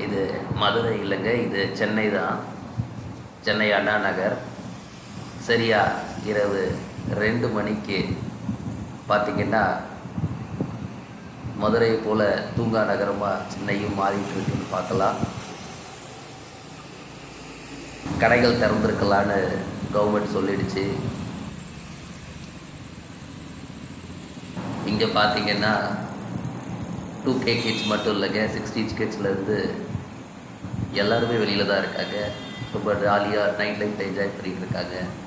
இது மதுரை இல்லைங்க இது சென்னை தான் சென்னை அண்ணா நகர் சரியா இரவு ரெண்டு மணிக்கு பார்த்திங்கன்னா மதுரை போல் தூங்கா நகரமாக சென்னையும் மாறிட்டு இருக்குன்னு பார்க்கலாம் கடைகள் திறந்துருக்கலான்னு கவர்மெண்ட் சொல்லிடுச்சு இங்கே பார்த்தீங்கன்னா டூ கே கிட்ஸ் மட்டும் இல்லைங்க சிக்ஸ்டி கிட்ஸ்லேருந்து எல்லாருமே வெளியில் தான் இருக்காங்க ரொம்ப ஜாலியாக நைட் லைஃப் என்ஜாய் பண்ணிட்டு இருக்காங்க